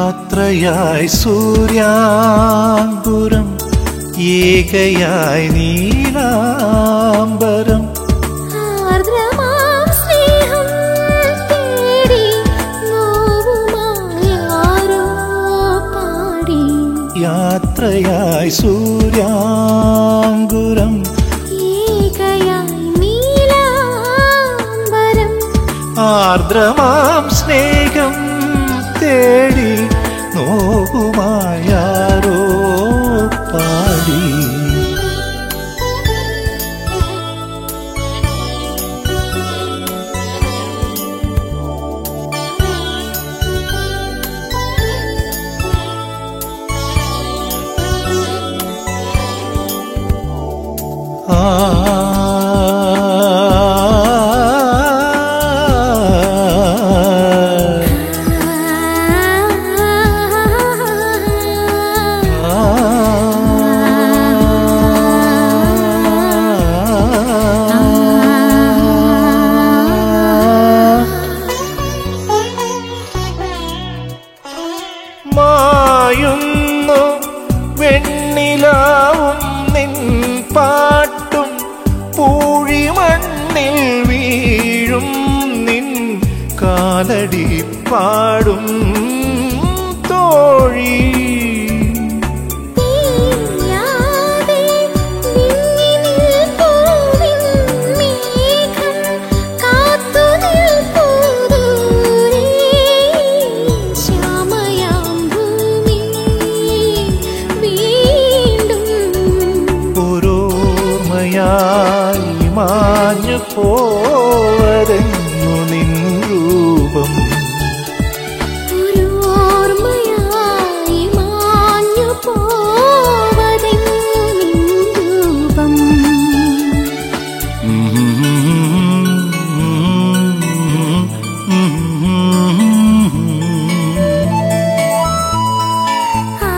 യാത്രയായി സൂര്യാങ്കുരം ഏകയായി നീലാംബരം ആർദ്രമാം സ്നേഹം തേടി നോവുമായി ആരോ പാടി യാത്രയായി സൂര്യാങ്കുരം ഏകയായി നീലാംബരം ആർദ്രമാം സ്നേഹം തേടി നോവുമായാരോ പാടി ആ മായുന്നു വെണ്ണിലാവും നിൻ പാട്ടും പൂഴിമണ്ണിൽ വീഴും നിൻ കാലടി പാടും തോഴി തീയാതെ വിങ്ങി നിൽപ്പൂവിൻ മേഘം കാത്തു നിൽപ്പൂ ദൂരെ ശ്യാമയാം ഭൂമി വീണ്ടും ഓരോർമ്മയായി മാഞ്ഞു പോവതെന്നു നിൻ രൂപം ഒരു ഓർമ്മയായി മാഞ്ഞു പോവതെങ്ങു നിൻ രൂപം ആ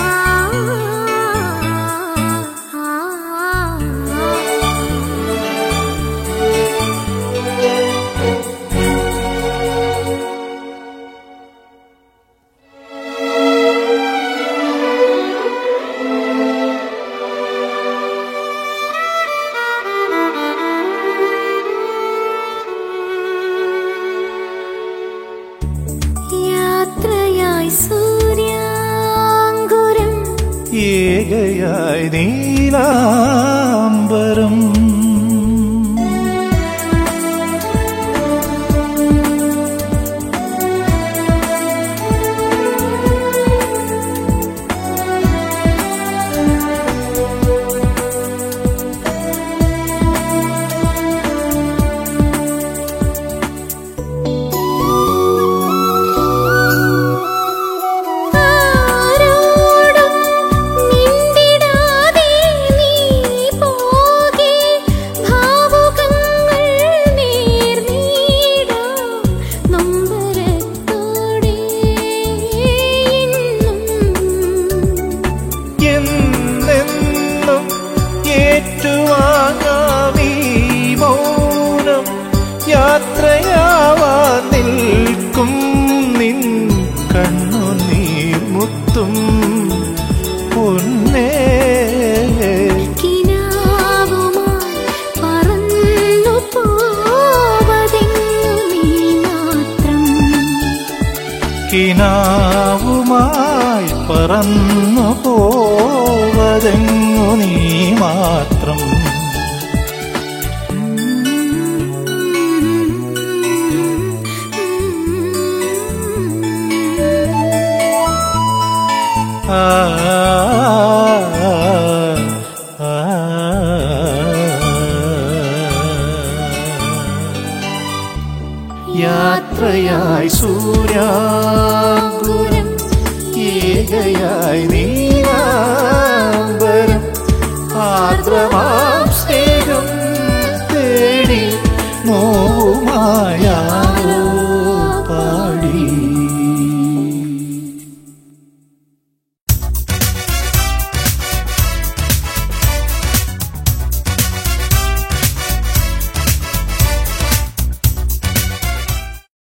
യാത്രയായി സൂര്യാങ്കുരം ഏകയായി നീലാംബരം ആരോടും മിണ്ടിടാതെ നീ പോകെ ഭാവുകങ്ങൾ നേർനീടാം നൊമ്പരത്തോടെ എന്നും എന്നെന്നും ഏറ്റുവാങ്ങാമീ മൗനം യാത്രയാവാൻ നിൽക്കും നിൻ കണ്ണുനീർ മുത്തും പൊന്നേ കിനാവുമായി പറന്നു പോവതെങ്ങു നീ മാത്രം കിനാവുമായി പറന്നു പോവതെങ്ങു നീ മാത്രം ആ ആ, യാത്രയായി സൂര്യാങ്കുരം ഏകയായി നീലാംബരം ആർദ്രമാം സ്നേഹം തേടി നോവുമായ